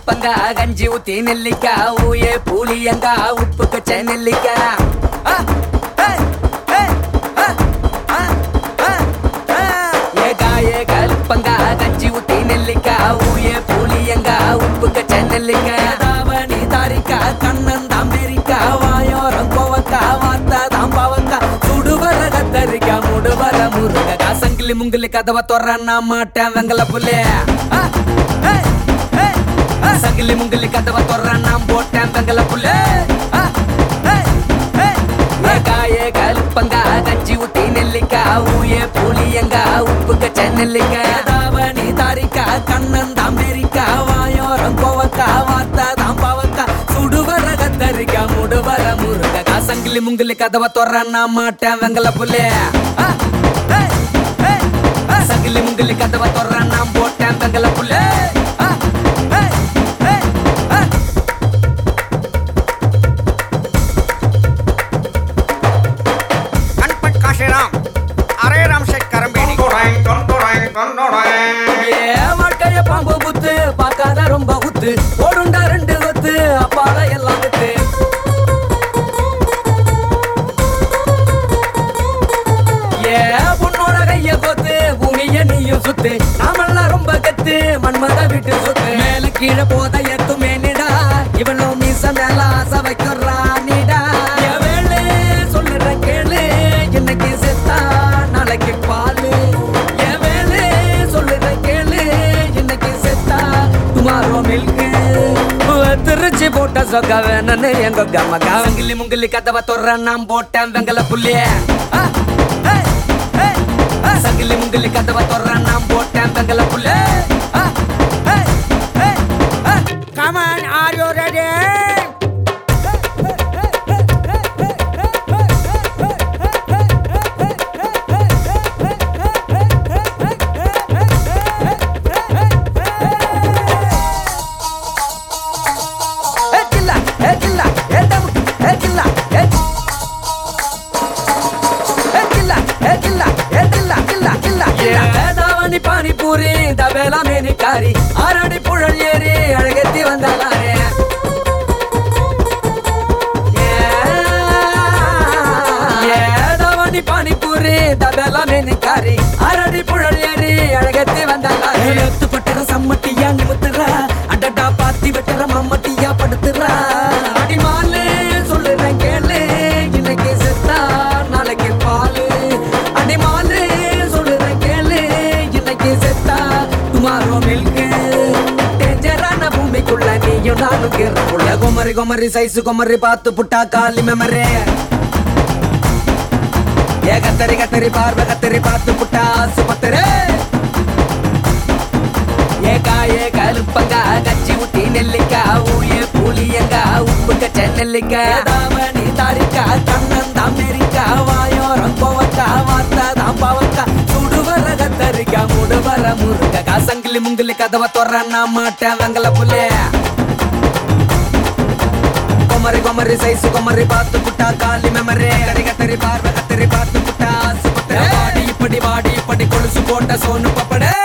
கருப்பங்கா கஞ்சி ஊத்தி நெல்லிக்கா ஊயே புளியங்கா உப்பு கச்ச நெல்லிக்கா ஆ, ஏய், ஏய், ஆ, ஆ, ஆ, ஆ. ஏகா ஏ கருப்பங்கா கஞ்சி ஊத்தி நெல்லிக்கா ஊயே புளியங்கா உப்பு கச்ச நெல்லிக்கா தாவணி தாரிக்கா கண்ணன் தாம்பேரிக்கா வாயோரம் கோவக்கா வாத்தா தாம்பாவக்கா சுடுவர கத்தரிக்கா முடுவர முருகக்கா சங்கிலி முங்கிலி கதவை தொறன்னா மாட்டேன் வெங்கல புள்ளே ஆ, ஏய், ஏய், ஆ. சங்கிலி முங்கிலி கதவை தொறன்னா போட்டேன் வெங்கல புள்ளே ஆ, ஏய், ஏய், ஏகா ஏ கருப்பங்கா கஞ்சி ஊத்தி நெல்லிக்கா ஊயே புளியங்கா உப்பு கச்ச நெல்லிக்கா தாவணி தாரிக்கா கண்ணன் தாம்பேரிக்கா வாயோரம் கோவக்கா வாத்தா தாம்பாவக்கா சுடுவர கத்தரிக்கா முடுவர முருகக்கா சங்கிலி முங்கிலி கதவை தொறன்னா மாட்டேன் வெங்கல புள்ளே ஆ, ஏய், ஏய், ஆ. சங்கிலி முங்கிலி கதவை தொறன்னா போட்டேன் வெங்கல புள்ளே ஆ, ஏய், ஏய், ஆ. கண்பட் காஷிராம் அரே ராம் ஷேக் கரம்பேடி ஏ வாழ்க்கைய பாம்பு புத்து பார்க்காத ரொம்ப குத்து ஓடுண்டா ரெண்டு கொத்து அப்பால எல்லாம் வித்து ஏ பொண்ணோட கைய கொத்து பூமிய நீயும் சுத்து நாமெல்லாம் ரொம்ப கத்து மண்மத விட்டு சுத்து மேல கீழே போத எத்துமே நிடா இவளோ மீச மேல ஆசை வைக்கிறா நீடா என் வேலை சொல்லுற கேளு இன்னைக்கு செத்தா நாளைக்கு பாலு என் வேலை சொல்லுற கேளு இன்னைக்கு செத்தா டுமாரோ மில்கு திருச்சி போட்ட சொக்க வேணும்னு எங்க கம்மக்கா வெங்கிலி முங்கிலி கதவை தொற நான் போட்டேன் வெங்கல புள்ளிய சங்கிலி முங்கிலி கதவை தொற நான் போட்டேன் வெங்கல புள்ள கமன் ஆர் யூ ரெடி தாவணி பானிபூரி தவேலா மேனிக்காரி ஆரடி புழல் ஏறி அழகத்தி வந்தாலே ஏதவனி பானிபூரி தபேலா மேனிக்காரி அரடி புழல் ஏறி அழகத்தி வந்தாளா எழுத்து பட்டற சம்மட்டியா நிமித்துறா அடடா பாத்தி வெட்டற மம்மட்டியா படுத்துறா அடிமாலு சொல்லுறேன் கேளு இன்னைக்கு செத்தா நாளைக்கு பாலு அடிமாலு சொல்லுறேன் கேளு இன்னைக்கு செத்தா டுமாரோ மில்கு டேஞ்சரான பூமிக்குள்ள நீயும் நானும் கீரக்குள்ள குமரி குமரி சைஸ் குமரி பார்த்து புட்டா காலி மெமரே ஏ கத்தரி கத்தரி பார்வை கத்தரி பார்த்து புட்டா சுபத்தரே ஏகா ஏ கருப்பங்கா கச்சி ஊத்தி நெல்லிக்கா ஊயே புளியங்கா உப்பு கச்ச நெல்லிக்கா தாவணி தாரிக்கா கண்ணன் தாமேரிக்கா வாயோரம் கோவக்கா வாத்தா தாம்பாவக்கா சுடுவர கத்தரிக்கா முடுவர முருகக்கா சங்கிலி முங்கிலி கதவை தொறன்னா மாட்டேன் வெங்கல புள்ளே கொமரி கொமரி சைஸ் கொமரி பார்த்து புட்டா காலி மெமரே கரி கத்தரி பார்வை கத்தரி பார்த்து புட்டா ஆசைப்பட்ட வாடி இப்படி வாடி இப்படி கொலுசு போட்ட சோனு பப்பட